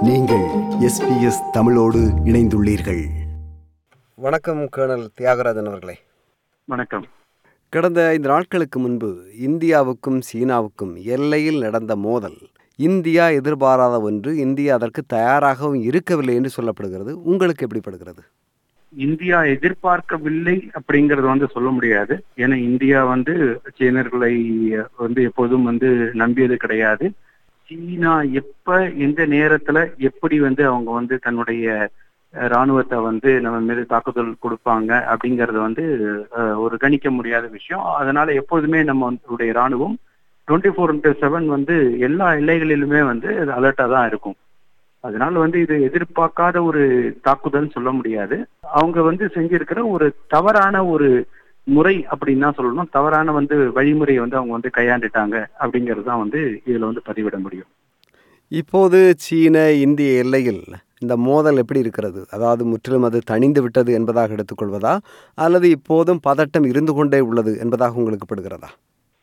நீங்கள் எஸ்பிஎஸ் தமிழோடு இணைந்துள்ளீர்கள் வணக்கம் கேர்னல் தியாகராஜன் அவர்களே வணக்கம் கடந்த ஐந்து நாட்களுக்கு முன்பு இந்தியாவுக்கும் சீனாவுக்கும் எல்லையில் நடந்த மோதல் இந்தியா எதிர்பாராத ஒன்று இந்தியா அதற்கு தயாராகவும் இருக்கவில்லை என்று சொல்லப்படுகிறது உங்களுக்கு எப்படிப்படுகிறது இந்தியா எதிர்பார்க்கவில்லை அப்படிங்கறது வந்து சொல்ல முடியாது ஏன்னா இந்தியா வந்து சீனர்களை வந்து எப்போதும் வந்து நம்பியது கிடையாது சீனா எப்ப எந்த நேரத்துல எப்படி வந்து அவங்க வந்து தன்னுடைய அஹ், ராணுவத்தை வந்து நம்ம மீது தாக்குதல் கொடுப்பாங்க அப்படிங்கறது வந்து அஹ், ஒரு கணிக்க முடியாத விஷயம் அதனால எப்பொழுதுமே நம்மளுடைய ராணுவம் டுவெண்ட்டி ஃபோர் இன்டூ செவன் வந்து எல்லா எல்லைகளிலுமே வந்து அலர்ட்டா தான் இருக்கும் அதனால வந்து இது எதிர்பார்க்காத ஒரு தாக்குதல் சொல்ல முடியாது அவங்க வந்து செஞ்சிருக்கிற ஒரு தவறான ஒரு முறை அப்படின்னு தான் சொல்லணும் தவறான வந்து வழிமுறையை வந்து அவங்க வந்து கையாண்டுட்டாங்க அப்படிங்கிறது தான் வந்து இதுல வந்து பதிவிட முடியும் இப்போது சீன இந்திய எல்லையில் இந்த மோதல் எப்படி இருக்கிறது அதாவது முற்றிலும் அது தணிந்து விட்டது என்பதாக எடுத்துக்கொள்வதா அல்லது இப்போதும் பதட்டம் இருந்து கொண்டே உள்ளது என்பதாக உங்களுக்கு படுகிறதா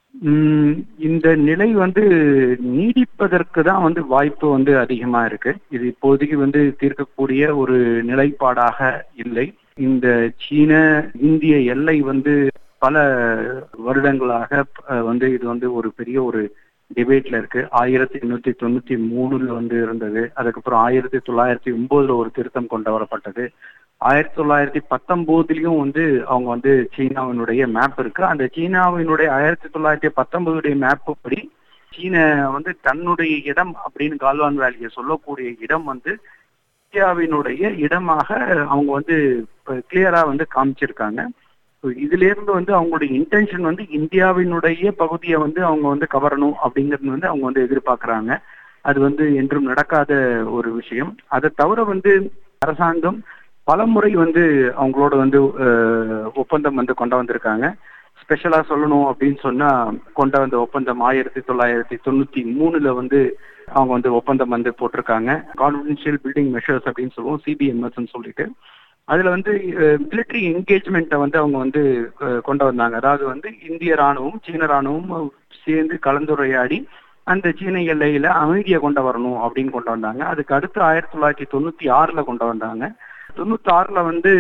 உம் இந்த நிலை வந்து நீடிப்பதற்கு தான் வந்து வாய்ப்பு வந்து அதிகமா இருக்கு இது இப்போதைக்கு வந்து தீர்க்கக்கூடிய ஒரு நிலைப்பாடாக இல்லை இந்த சீன இந்திய எல்லை வந்து பல வருடங்களாக அஹ், வந்து இது வந்து ஒரு பெரிய ஒரு டிபேட்ல இருக்கு ஆயிரத்தி எண்ணூத்தி தொண்ணூத்தி மூணுல வந்து இருந்தது அதுக்கப்புறம் ஆயிரத்தி தொள்ளாயிரத்தி ஒன்பதுல ஒரு திருத்தம் கொண்டு வரப்பட்டது ஆயிரத்தி தொள்ளாயிரத்தி பத்தொன்பதுலயும் வந்து அவங்க வந்து சீனாவினுடைய மேப் இருக்கு அந்த சீனாவினுடைய ஆயிரத்தி தொள்ளாயிரத்தி பத்தொன்பதுடைய மேப் படி சீன வந்து தன்னுடைய இடம் அப்படின்னு கால்வான் வேலியை சொல்லக்கூடிய இடம் வந்து இந்தியாவினுடைய இடமாக அவங்க வந்து கிளியரா வந்து காமிச்சிருக்காங்க So இதுல இருந்து வந்து அவங்களுடைய இன்டென்ஷன் வந்து இந்தியாவினுடைய பகுதியை வந்து அவங்க வந்து கவரணும் அப்படிங்கிறது வந்து அவங்க வந்து எதிர்பார்க்கறாங்க அது வந்து என்றும் நடக்காத ஒரு விஷயம் அதை தவிர வந்து அரசாங்கம் பலமுறை வந்து அவங்களோட வந்து அஹ், ஒப்பந்தம் வந்து கொண்டு வந்திருக்காங்க ஸ்பெஷலா சொல்லணும் அப்படின்னு சொன்னா கொண்ட வந்த ஒப்பந்தம் ஆயிரத்தி தொள்ளாயிரத்தி தொண்ணூத்தி மூணுல வந்து அவங்க வந்து ஒப்பந்தம் வந்து போட்டிருக்காங்க கான்ஃபிடென்ஷியல் பில்டிங் மெஷர்ஸ் அப்படின்னு சொல்லுவோம் சிபிஎம்எஸ் சொல்லிட்டு அதுல வந்து மிலிட்டரி என்கேஜ்மெண்ட்டை வந்து அவங்க வந்து அஹ், கொண்டு வந்தாங்க அதாவது வந்து இந்திய ராணுவம் சீன ராணுவம் சேர்ந்து கலந்துரையாடி அந்த சீன எல்லையில அமைதியை கொண்டு வரணும் அப்படின்னு கொண்டு வந்தாங்க அதுக்கு அடுத்து ஆயிரத்தி தொள்ளாயிரத்தி தொண்ணூத்தி ஆறுல கொண்டு வந்தாங்க தொண்ணூத்தி ஆறுல வந்து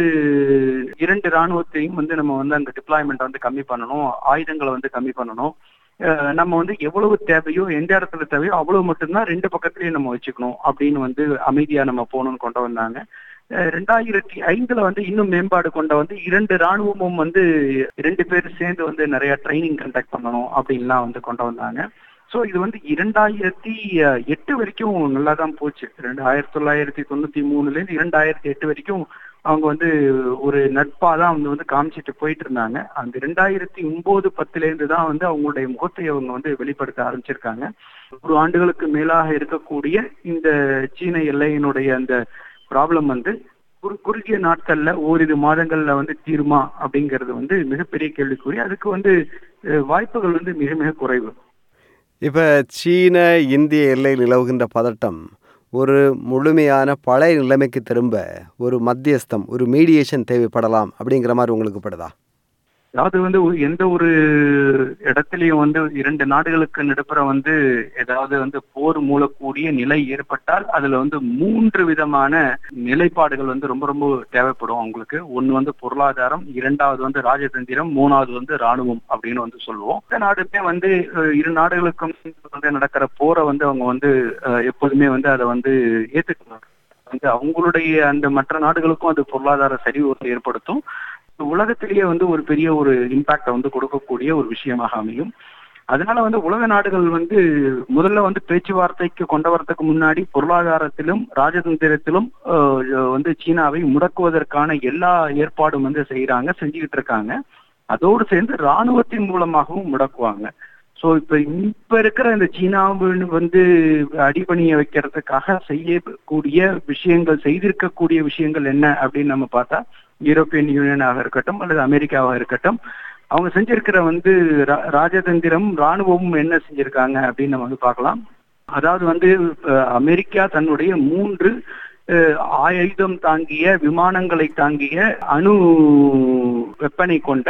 இரண்டு ராணுவத்தையும் வந்து நம்ம வந்து அந்த டிப்ளாய்மெண்ட் வந்து கம்மி பண்ணணும் ஆயுதங்களை வந்து கம்மி பண்ணணும் அஹ் நம்ம வந்து எவ்வளவு தேவையோ எந்த இடத்துல தேவையோ அவ்வளவு மட்டும்தான் ரெண்டு பக்கத்துலயும் நம்ம வச்சுக்கணும் அப்படின்னு வந்து அமைதியா நம்ம போகணும்னு கொண்டு வந்தாங்க அஹ் ரெண்டாயிரத்தி ஐந்துல வந்து இன்னும் மேம்பாடு கொண்ட வந்து இரண்டு ராணுவமும் வந்து ரெண்டு பேர் சேர்ந்து வந்து நிறைய ட்ரைனிங் கண்டக்ட் பண்ணணும் அப்படின்லாம் வந்து கொண்டு வந்தாங்க சோ இது வந்து இரண்டாயிரத்தி அஹ், எட்டு வரைக்கும் நல்லா தான் போச்சு ரெண்டு ஆயிரத்தி தொள்ளாயிரத்தி தொண்ணூத்தி மூணுல இருந்து இரண்டாயிரத்தி எட்டு வரைக்கும் அவங்க வந்து ஒரு நட்பா தான் அவங்க வந்து காமிச்சிட்டு போயிட்டு இருந்தாங்க அந்த ரெண்டாயிரத்தி ஒன்பது பத்துல இருந்து தான் வந்து அவங்களுடைய முகத்தை அவங்க வந்து வெளிப்படுத்த ஆரம்பிச்சிருக்காங்க ஒரு ஆண்டுகளுக்கு மேலாக இருக்கக்கூடிய இந்த சீன எல்லையினுடைய அந்த ப்ராப்ளம் வந்து ஒரு குறுகிய நாட்கள்ல ஓரிரு மாதங்கள்ல வந்து தீருமா அப்படிங்கிறது வந்து மிகப்பெரிய கேள்விக்குறி அதுக்கு வந்து அஹ், வாய்ப்புகள் வந்து மிக மிக குறைவு இப்போ சீன இந்திய எல்லையில் நிலவுகின்ற பதட்டம் ஒரு முழுமையான பழைய நிலைமைக்கு திரும்ப ஒரு மத்தியஸ்தம் ஒரு மீடியேஷன் தேவைப்படலாம் அப்படிங்கிற மாதிரி உங்களுக்கு படுதா அதாவது வந்து ஒரு- எந்த ஒரு இடத்துலயும் வந்து இரண்டு நாடுகளுக்கு நடுப்புற வந்து ஏதாவது வந்து போர் மூலக்கூடிய நிலை ஏற்பட்டால் அதுல வந்து மூன்று விதமான நிலைப்பாடுகள் வந்து ரொம்ப ரொம்ப தேவைப்படும் அவங்களுக்கு ஒண்ணு வந்து பொருளாதாரம் இரண்டாவது வந்து ராஜதந்திரம் மூணாவது வந்து ராணுவம் அப்படின்னு வந்து சொல்லுவோம் இந்த நாடுமே வந்து அஹ், இரு நாடுகளுக்கும் வந்து நடக்கிற போரை வந்து அவங்க வந்து அஹ், எப்போதுமே வந்து அதை வந்து ஏத்துக்கணும் வந்து அவங்களுடைய அந்த மற்ற நாடுகளுக்கும் அது பொருளாதார சரிவு வந்து ஏற்படுத்தும் உலகத்திலேயே வந்து ஒரு பெரிய ஒரு இம்பாக்டை வந்து கொடுக்கக்கூடிய ஒரு விஷயமாக அமையும் அதனால வந்து உலக நாடுகள் வந்து முதல்ல வந்து பேச்சுவார்த்தைக்கு கொண்டு வரதுக்கு முன்னாடி பொருளாதாரத்திலும் ராஜதந்திரத்திலும் அஹ், வந்து சீனாவை முடக்குவதற்கான எல்லா ஏற்பாடும் வந்து செய்யறாங்க செஞ்சுக்கிட்டு இருக்காங்க அதோடு சேர்ந்து ராணுவத்தின் மூலமாகவும் முடக்குவாங்க சோ இப்ப இப்ப இருக்கிற இந்த சீனாவின் வந்து அடிபணிய வைக்கிறதுக்காக செய்யக்கூடிய விஷயங்கள் செய்திருக்கக்கூடிய விஷயங்கள் என்ன அப்படின்னு நம்ம பார்த்தா யூரோப்பியன் யூனியனாக இருக்கட்டும் அல்லது அமெரிக்காவாக இருக்கட்டும் அவங்க செஞ்சிருக்கிற வந்து ரா- ராஜதந்திரம் ராணுவமும் என்ன செஞ்சிருக்காங்க அப்படின்னு நம்ம வந்து பார்க்கலாம் அதாவது வந்து அஹ், அமெரிக்கா தன்னுடைய மூன்று அஹ், ஆயுதம் தாங்கிய விமானங்களை தாங்கிய அணு வெப்பனை கொண்ட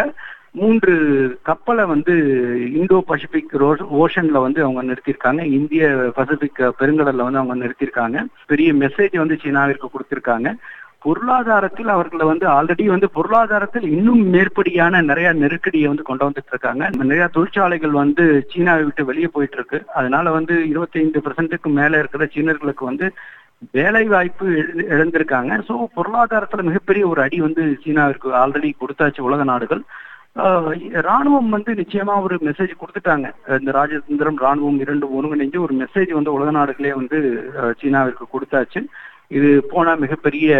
மூன்று கப்பலை வந்து இந்தோ பசிபிக் ஓஷன்ல வந்து அவங்க நிறுத்தியிருக்காங்க இந்திய பசிபிக் பெருங்கடல்ல வந்து அவங்க நிறுத்தியிருக்காங்க பெரிய மெசேஜ் வந்து சீனாவிற்கு கொடுத்திருக்காங்க பொருளாதாரத்தில் அவர்களை வந்து ஆல்ரெடி வந்து பொருளாதாரத்தில் இன்னும் மேற்படியான நிறைய நெருக்கடியை வந்து கொண்டு வந்துட்டு இருக்காங்க நிறைய தொழிற்சாலைகள் வந்து சீனாவை விட்டு வெளியே போயிட்டு இருக்கு அதனால வந்து இருபத்தைந்து பெர்சென்ட்டுக்கு மேல இருக்கிற சீனர்களுக்கு வந்து வேலை வாய்ப்பு இழ- இழந்திருக்காங்க ஸோ பொருளாதாரத்துல மிகப்பெரிய ஒரு அடி வந்து சீனாவிற்கு ஆல்ரெடி கொடுத்தாச்சு உலக நாடுகள் ஆஹ் ராணுவம் வந்து நிச்சயமா ஒரு மெசேஜ் கொடுத்துட்டாங்க இந்த ராஜதந்திரம் ராணுவம் இரண்டு ஒருங்கிணைஞ்சு ஒரு மெசேஜ் வந்து உலக நாடுகளே வந்து ஆஹ் சீனாவிற்கு கொடுத்தாச்சு இது போனா மிகப்பெரிய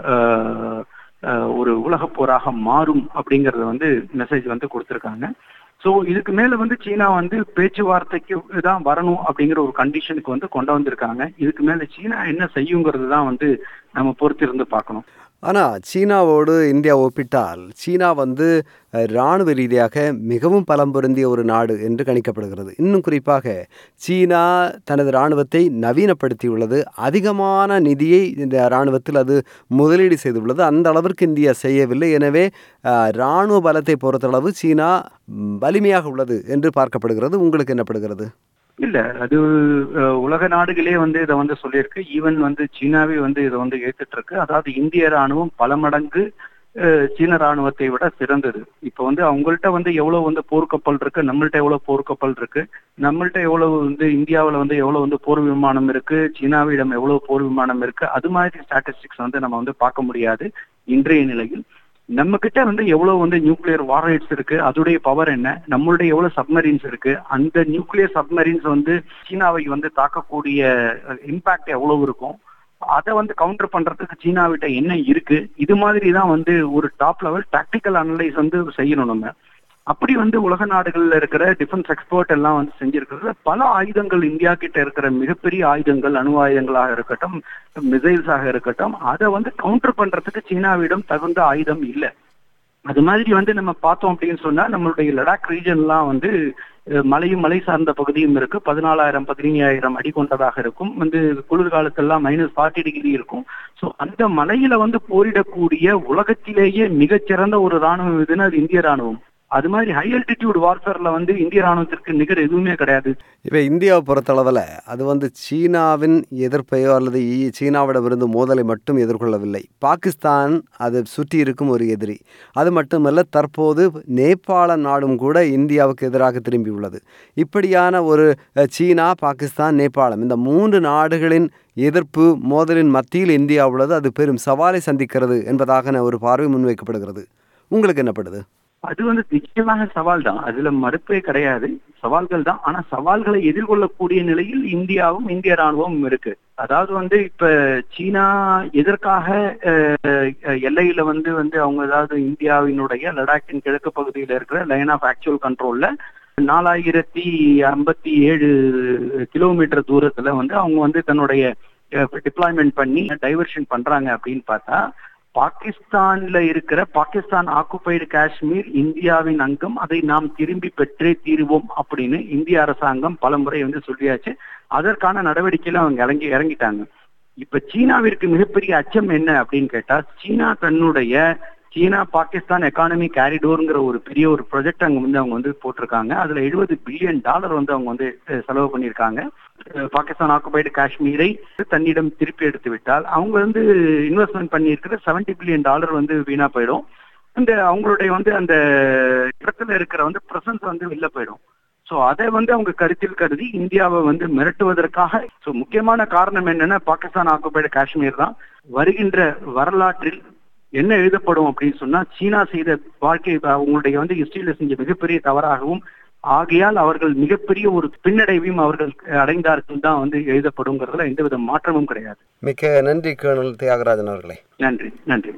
ஆஹ், ஆஹ், ஒரு உலகப் போராக மாறும் அப்படிங்கறத வந்து மெசேஜ் வந்து கொடுத்திருக்காங்க ஸோ இதுக்கு மேல வந்து சீனா வந்து பேச்சுவார்த்தைக்கு தான் வரணும் அப்படிங்கிற ஒரு கண்டிஷனுக்கு வந்து கொண்டு வந்திருக்காங்க இதுக்கு மேல சீனா என்ன செய்யுங்கிறது தான் வந்து நம்ம பொறுத்திருந்து பார்க்கணும் ஆனால் சீனாவோடு இந்தியா ஒப்பிட்டால் சீனா வந்து அஹ், இராணுவ ரீதியாக மிகவும் பலம் பொருந்திய ஒரு நாடு என்று கணிக்கப்படுகிறது இன்னும் குறிப்பாக சீனா தனது இராணுவத்தை நவீனப்படுத்தியுள்ளது அதிகமான நிதியை இந்த இராணுவத்தில் அது முதலீடு செய்துள்ளது அந்த அளவிற்கு இந்தியா செய்யவில்லை எனவே அஹ், இராணுவ பலத்தை பொறுத்தளவு சீனா ம், வலிமையாக உள்ளது என்று பார்க்கப்படுகிறது உங்களுக்கு என்னப்படுகிறது இல்ல அது அஹ், உலக நாடுகளே வந்து இதை வந்து சொல்லியிருக்கு ஈவன் வந்து சீனாவே வந்து இதை வந்து ஏத்துட்டு இருக்கு அதாவது இந்திய ராணுவம் பல மடங்கு அஹ், சீன ராணுவத்தை விட சிறந்தது இப்ப வந்து அவங்கள்ட்ட வந்து எவ்வளவு வந்து போர்க்கப்பல் இருக்கு நம்மள்ட்ட எவ்வளவு போர்க்கப்பல் இருக்கு நம்மள்ட்ட எவ்வளவு வந்து இந்தியாவுல வந்து எவ்வளவு வந்து போர் விமானம் இருக்கு சீனாவிடம் எவ்வளவு போர் விமானம் இருக்கு அது மாதிரி ஸ்டாட்டிஸ்டிக்ஸ் வந்து நம்ம வந்து பார்க்க முடியாது இன்றைய நிலையில் நம்ம கிட்ட வந்து எவ்வளவு வந்து நியூக்ளியர் வாரேட்ஸ் இருக்கு அதோடைய பவர் என்ன நம்மளுடைய எவ்வளவு சப்மரீன்ஸ் இருக்கு அந்த நியூக்ளியர் சப்மரீன்ஸ் வந்து சீனாவை வந்து தாக்கக்கூடிய இம்பாக்ட் எவ்வளவு இருக்கும் அதை வந்து கவுண்டர் பண்றதுக்கு சீனாவிட்ட என்ன இருக்கு இது மாதிரி தான் வந்து ஒரு டாப் லெவல் டாக்டிக்கல் அனலைஸ் வந்து செய்யணும் நம்ம அப்படி வந்து உலக நாடுகள்ல இருக்கிற டிஃபென்ஸ் எக்ஸ்பர்ட் எல்லாம் வந்து செஞ்சிருக்கிறது பல ஆயுதங்கள் இந்தியா கிட்ட இருக்கிற மிகப்பெரிய ஆயுதங்கள் அணு ஆயுதங்களாக இருக்கட்டும் மிசைல்ஸாக இருக்கட்டும் அதை வந்து கவுண்டர் பண்றதுக்கு சீனாவிடம் தகுந்த ஆயுதம் இல்லை அது மாதிரி வந்து நம்ம பார்த்தோம் அப்படின்னு சொன்னா நம்மளுடைய லடாக் ரீஜன்லாம் வந்து அஹ், மலையும் மலை சார்ந்த பகுதியும் இருக்கு பதினாலாயிரம் பதினைஞ்சாயிரம் அடி கொண்டதாக இருக்கும் வந்து குளிர்காலத்தெல்லாம் மைனஸ் ஃபார்ட்டி டிகிரி இருக்கும் ஸோ அந்த மலையில வந்து போரிடக்கூடிய உலகத்திலேயே மிகச்சிறந்த ஒரு ராணுவம் எதுன்னா அது இந்திய ராணுவம் அது மாதிரி ஹை அல்டிடியூட் வார்ஃபேர்ல வந்து இந்திய ராணுவத்திற்கு நிகர் எதுவுமே கிடையாது இப்போ இந்தியாவை பொறுத்தளவில் அது வந்து சீனாவின் எதிர்ப்பையோ அல்லது ஈ- சீனாவிடமிருந்து மோதலை மட்டும் எதிர்கொள்ளவில்லை பாகிஸ்தான் அது சுற்றி இருக்கும் ஒரு எதிரி அது மட்டுமல்ல தற்போது நேபாள நாடும் கூட இந்தியாவுக்கு எதிராக திரும்பியுள்ளது இப்படியான ஒரு அஹ், சீனா பாகிஸ்தான் நேபாளம் இந்த மூன்று நாடுகளின் எதிர்ப்பு மோதலின் மத்தியில் இந்தியா உள்ளது அது பெரும் சவாலை சந்திக்கிறது என்பதாக ஒரு பார்வை முன்வைக்கப்படுகிறது உங்களுக்கு என்னப்படுது அது வந்து நிச்சயமாக சவால் தான் அதுல மறுப்பே கிடையாது சவால்கள் தான் ஆனா சவால்களை எதிர்கொள்ளக்கூடிய நிலையில் இந்தியாவும் இந்திய ராணுவமும் இருக்கு அதாவது வந்து இப்ப சீனா எதற்காக அஹ், எல்லையில வந்து வந்து அவங்க அதாவது இந்தியாவினுடைய லடாக்கின் கிழக்கு பகுதியில இருக்கிற லைன் ஆஃப் ஆக்சுவல் கண்ட்ரோல்ல நாலாயிரத்தி ஐம்பத்தி ஏழு கிலோமீட்டர் தூரத்துல வந்து அவங்க வந்து தன்னுடைய டிப்ளாய்மெண்ட் பண்ணி டைவர்ஷன் பண்றாங்க அப்படின்னு பார்த்தா பாகிஸ்தான்ல இருக்கிற பாகிஸ்தான் ஆக்குபைடு காஷ்மீர் இந்தியாவின் அங்கம் அதை நாம் திரும்பி பெற்றே தீருவோம் அப்படின்னு இந்திய அரசாங்கம் பலமுறை வந்து சொல்லியாச்சு அதற்கான நடவடிக்கையில அவங்க இறங்கி இறங்கிட்டாங்க இப்ப சீனாவிற்கு மிகப்பெரிய அச்சம் என்ன அப்படின்னு கேட்டா சீனா தன்னுடைய சீனா பாகிஸ்தான் எக்கானமி கேரிடோருங்கிற ஒரு பெரிய ஒரு ப்ரொஜெக்ட் அங்க வந்து அவங்க வந்து போட்டிருக்காங்க அதுல எழுபது பில்லியன் டாலர் வந்து அவங்க வந்து அஹ், செலவு பண்ணியிருக்காங்க அஹ், பாகிஸ்தான் ஆக்குபைடு காஷ்மீரை தன்னிடம் திருப்பி எடுத்து விட்டால் அவங்க வந்து இன்வெஸ்ட்மெண்ட் பண்ணியிருக்கிற செவன்டி பில்லியன் டாலர் வந்து வீணா போயிடும் அந்த அவங்களுடைய வந்து அந்த இடத்துல இருக்கிற வந்து பிரசன்ஸ் வந்து வெளில போயிடும் சோ அதை வந்து அவங்க கருத்தில் கருதி இந்தியாவை வந்து மிரட்டுவதற்காக சோ முக்கியமான காரணம் என்னன்னா பாகிஸ்தான் ஆக்குபைடு காஷ்மீர் தான் வருகின்ற வரலாற்றில் என்ன எழுதப்படும் அப்படின்னு சொன்னா சீனா செய்த வாழ்க்கை அவங்களுடைய வந்து ஹிஸ்டரியில செஞ்ச மிகப்பெரிய தவறாகவும் ஆகையால் அவர்கள் மிகப்பெரிய ஒரு பின்னடைவையும் அவர்கள் அடைந்தார்கள் தான் வந்து எழுதப்படுங்கிறதுல எந்தவித மாற்றமும் கிடையாது மிக்க நன்றி கேர்னல் தியாகராஜன் அவர்களே நன்றி நன்றி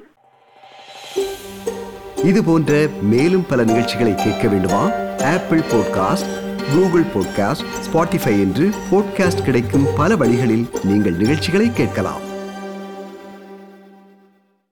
இது போன்ற மேலும் பல நிகழ்ச்சிகளை கேட்க வேண்டுமா Apple podcast Google podcast Spotify என்று பாட்காஸ்ட் கிடைக்கும் பல வழிகளில் நீங்கள் நிகழ்ச்சிகளை கேட்கலாம்